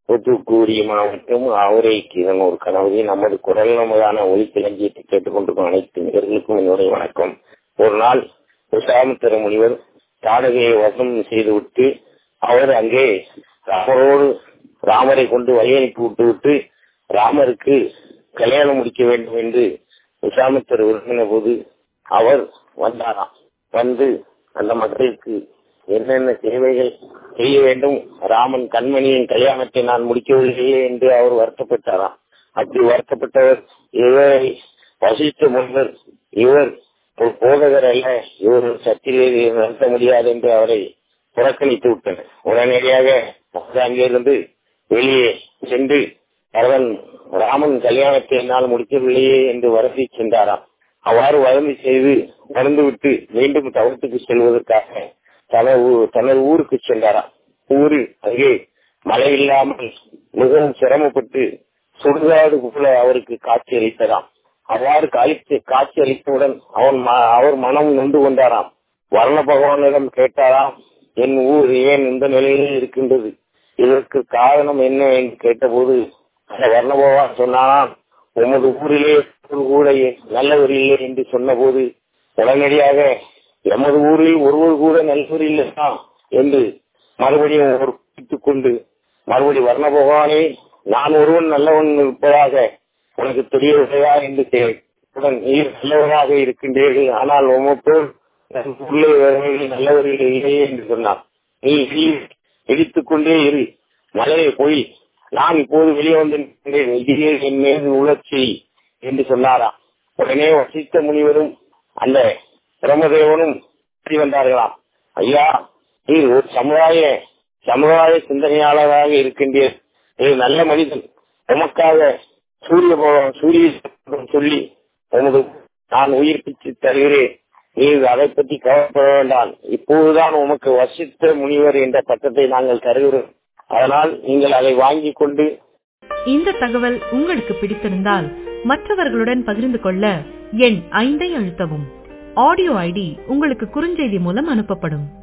தூத்துக்குடி மாவட்டம் ஆவரை கிழனூர் கணவதி நமது குரல் நமதான ஒளி கிளஞ்சியத்தை கேட்டுக்கொண்டிருக்கும் அனைத்து நேர்களுக்கும் என்னுடைய வணக்கம் ஒரு நாள் விசாமித்திர முனிவர் தாடகையை வசம் செய்துவிட்டு அவர் அங்கே ராமரோடு ராமரை கொண்டு வழி அனுப்பி விட்டு விட்டு ராமருக்கு கல்யாணம் முடிக்க வேண்டும் என்று விசாமித்தர் விரும்பின போது அவர் வந்தாராம் வந்து அந்த மக்களுக்கு என்னென்ன சேவைகள் செய்ய வேண்டும் ராமன் கண்மணியின் கல்யாணத்தை நான் முடிக்கவில்லையே என்று அவர் வருத்தப்பட்டாராம் அப்படி வருத்தப்பட்டவர் இவரை வசித்த முன்னர் இவர் ஒரு போதகர் அல்ல இவர் சத்திரியை நடத்த முடியாது என்று அவரை புறக்கணித்து விட்டனர் உடனடியாக அங்கிருந்து வெளியே சென்று அவன் ராமன் கல்யாணத்தை என்னால் முடிக்கவில்லையே என்று வருந்தி சென்றாராம் அவ்வாறு வருந்தி செய்து மறந்துவிட்டு மீண்டும் தவத்துக்கு செல்வதற்காக தனது தனது ஊருக்கு சென்றாராம் ஊரில் அங்கே மழை இல்லாமல் மிகவும் சிரமப்பட்டு சுடுகாடு போல அவருக்கு காட்சி அளித்ததாம் அவ்வாறு காய்ச்சி காட்சி அளித்தவுடன் அவன் அவர் மனம் நொந்து கொண்டாராம் வர்ண பகவானிடம் கேட்டாராம் என் ஊர் ஏன் இந்த நிலையில் இருக்கின்றது இதற்கு காரணம் என்ன என்று கேட்டபோது அந்த வர்ண பகவான் சொன்னாராம் உமது ஊரிலே கூட நல்லவர் இல்லை என்று சொன்னபோது உடனடியாக எமது ஊரில் ஒருவர் கூட நல்லவர் இல்லையா என்று மறுபடியும் ஒரு பிடித்துக் கொண்டு மறுபடி வர்ண பகவானே நான் ஒருவன் நல்லவன் இருப்பதாக உனக்கு தெரியவில்லையா என்று உடன் நீர் நல்லவராக இருக்கின்றீர்கள் ஆனால் உமப்போல் உள்ளே நல்லவர்கள் இல்லையே என்று சொன்னார் நீ இடித்துக் கொண்டே இரு மலையை போய் நான் இப்போது வெளியே வந்திருக்கின்றேன் இதிலே என் மீது உணர்ச்சி என்று சொன்னாராம் உடனே வசித்த முனிவரும் அந்த பிரம்மதேவனும் வந்தார்களாம் ஐயா நீர் ஒரு சமுதாய சமுதாய சிந்தனையாளராக இருக்கின்றீர் நீர் நல்ல மனிதன் உமக்காக சூரிய சூரிய சொல்லி உமது நான் உயிர்ப்பித்து தருகிறேன் நீர் அதை பற்றி கவலைப்பட வேண்டாம் இப்போதுதான் உமக்கு வசித்த முனிவர் என்ற பட்டத்தை நாங்கள் தருகிறோம் அதனால் நீங்கள் அதை வாங்கி கொண்டு இந்த தகவல் உங்களுக்கு பிடித்திருந்தால் மற்றவர்களுடன் பகிர்ந்து கொள்ள எண் ஐந்தை அழுத்தவும் ஆடியோ ஐடி உங்களுக்கு குறுஞ்செய்தி மூலம் அனுப்பப்படும்